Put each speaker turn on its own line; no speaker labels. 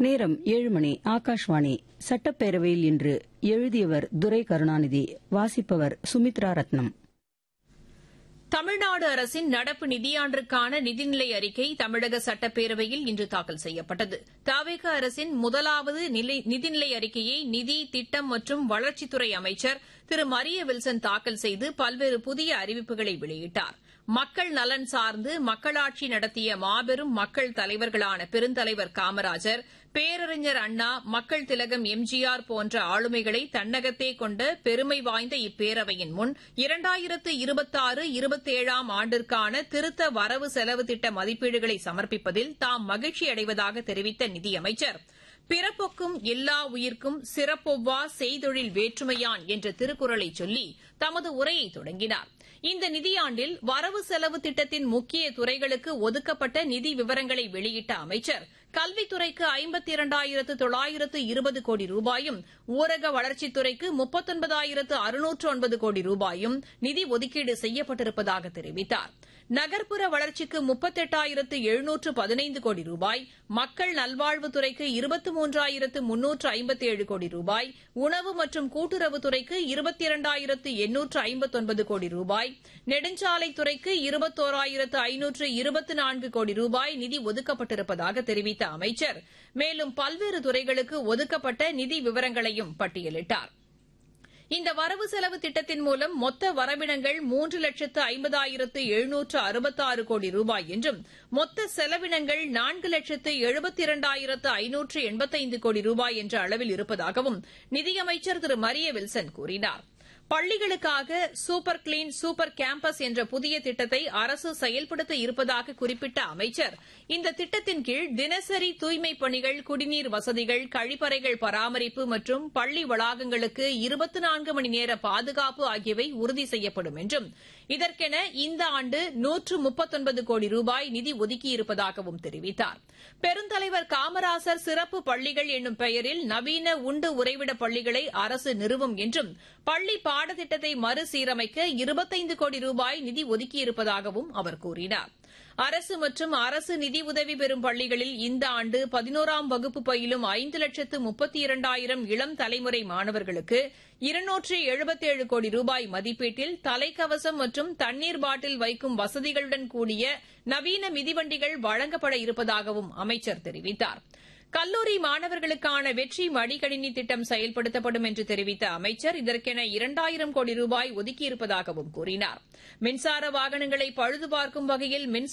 நேரம் ஏழு மணி ஆகாஷ்வாணி சட்டப்பேரவையில் இன்று எழுதியவர் துரை கருணாநிதி வாசிப்பவர் சுமித்ரா ரத்னம்
தமிழ்நாடு அரசின் நடப்பு நிதியாண்டிற்கான நிதிநிலை அறிக்கை தமிழக சட்டப்பேரவையில் இன்று தாக்கல் செய்யப்பட்டது தவிக அரசின் முதலாவது நிதிநிலை அறிக்கையை நிதி திட்டம் மற்றும் வளர்ச்சித்துறை அமைச்சர் திரு மரிய வில்சன் தாக்கல் செய்து பல்வேறு புதிய அறிவிப்புகளை வெளியிட்டார் மக்கள் நலன் சார்ந்து மக்களாட்சி நடத்திய மாபெரும் மக்கள் தலைவர்களான பெருந்தலைவர் காமராஜர் பேரறிஞர் அண்ணா மக்கள் திலகம் எம்ஜிஆர் போன்ற ஆளுமைகளை தன்னகத்தே கொண்ட பெருமை வாய்ந்த இப்பேரவையின் முன் இரண்டாயிரத்து இருபத்தாறு இருபத்தேழாம் ஆண்டிற்கான திருத்த வரவு செலவு திட்ட மதிப்பீடுகளை சமர்ப்பிப்பதில் தாம் மகிழ்ச்சி அடைவதாக தெரிவித்த நிதியமைச்சர் பிறப்புக்கும் எல்லா உயிர்க்கும் சிறப்பொவ்வா செய்தொழில் வேற்றுமையான் என்ற திருக்குறளை சொல்லி தமது உரையை தொடங்கினார் இந்த நிதியாண்டில் வரவு செலவு திட்டத்தின் முக்கிய துறைகளுக்கு ஒதுக்கப்பட்ட நிதி விவரங்களை வெளியிட்ட அமைச்சர் கல்வித்துறைக்கு ஐம்பத்தி இரண்டாயிரத்து தொள்ளாயிரத்து இருபது கோடி ரூபாயும் ஊரக வளர்ச்சித்துறைக்கு முப்பத்தொன்பதாயிரத்து அறுநூற்று ஒன்பது கோடி ரூபாயும் நிதி ஒதுக்கீடு செய்யப்பட்டிருப்பதாக தெரிவித்தார் நகர்ப்புற வளர்ச்சிக்கு முப்பத்தெட்டாயிரத்து எழுநூற்று பதினைந்து கோடி ரூபாய் மக்கள் நல்வாழ்வுத்துறைக்கு இருபத்தி மூன்றாயிரத்து முன்னூற்று ஐம்பத்தி ஏழு கோடி ரூபாய் உணவு மற்றும் கூட்டுறவுத்துறைக்கு இருபத்தி இரண்டாயிரத்து எண்ணூற்று ஐம்பத்தொன்பது கோடி ரூபாய் நெடுஞ்சாலைத்துறைக்கு இருபத்தோராயிரத்து ஐநூற்று இருபத்தி நான்கு கோடி ரூபாய் நிதி ஒதுக்கப்பட்டிருப்பதாக தெரிவித்த அமைச்சர் மேலும் பல்வேறு துறைகளுக்கு ஒதுக்கப்பட்ட நிதி விவரங்களையும் பட்டியலிட்டார் இந்த வரவு செலவு திட்டத்தின் மூலம் மொத்த வரவினங்கள் மூன்று லட்சத்து ஐம்பதாயிரத்து எழுநூற்று அறுபத்தாறு கோடி ரூபாய் என்றும் மொத்த செலவினங்கள் நான்கு லட்சத்து எழுபத்தி இரண்டாயிரத்து ஐநூற்று எண்பத்தைந்து கோடி ரூபாய் என்ற அளவில் இருப்பதாகவும் நிதியமைச்சர் திரு மரிய வில்சன் கூறினார் பள்ளிகளுக்காக சூப்பர் கிளீன் சூப்பர் கேம்பஸ் என்ற புதிய திட்டத்தை அரசு செயல்படுத்த இருப்பதாக குறிப்பிட்ட அமைச்சர் இந்த திட்டத்தின் கீழ் தினசரி தூய்மைப் பணிகள் குடிநீர் வசதிகள் கழிப்பறைகள் பராமரிப்பு மற்றும் பள்ளி வளாகங்களுக்கு இருபத்தி நான்கு மணி நேர பாதுகாப்பு ஆகியவை உறுதி செய்யப்படும் என்றும் இதற்கென இந்த ஆண்டு நூற்று முப்பத்தொன்பது கோடி ரூபாய் நிதி ஒதுக்கியிருப்பதாகவும் தெரிவித்தார் பெருந்தலைவர் காமராசர் சிறப்பு பள்ளிகள் என்னும் பெயரில் நவீன உண்டு உறைவிட பள்ளிகளை அரசு நிறுவும் என்றும் பள்ளி பாடத்திட்டத்தை மறுசீரமைக்க இருபத்தைந்து கோடி ரூபாய் நிதி ஒதுக்கியிருப்பதாகவும் அவர் கூறினார் அரசு மற்றும் அரசு நிதி உதவி பெறும் பள்ளிகளில் இந்த ஆண்டு பதினோராம் வகுப்பு பயிலும் ஐந்து லட்சத்து முப்பத்தி இரண்டாயிரம் இளம் தலைமுறை மாணவர்களுக்கு இருநூற்று எழுபத்தேழு கோடி ரூபாய் மதிப்பீட்டில் தலைக்கவசம் மற்றும் தண்ணீர் பாட்டில் வைக்கும் வசதிகளுடன் கூடிய நவீன மிதிவண்டிகள் வழங்கப்பட இருப்பதாகவும் அமைச்சர் தெரிவித்தார் கல்லூரி மாணவர்களுக்கான வெற்றி மடிக்கணினி திட்டம் செயல்படுத்தப்படும் என்று தெரிவித்த அமைச்சர் இதற்கென இரண்டாயிரம் கோடி ரூபாய் ஒதுக்கியிருப்பதாகவும் கூறினார் மின்சார வாகனங்களை பழுது பார்க்கும் வகையில் மின்சார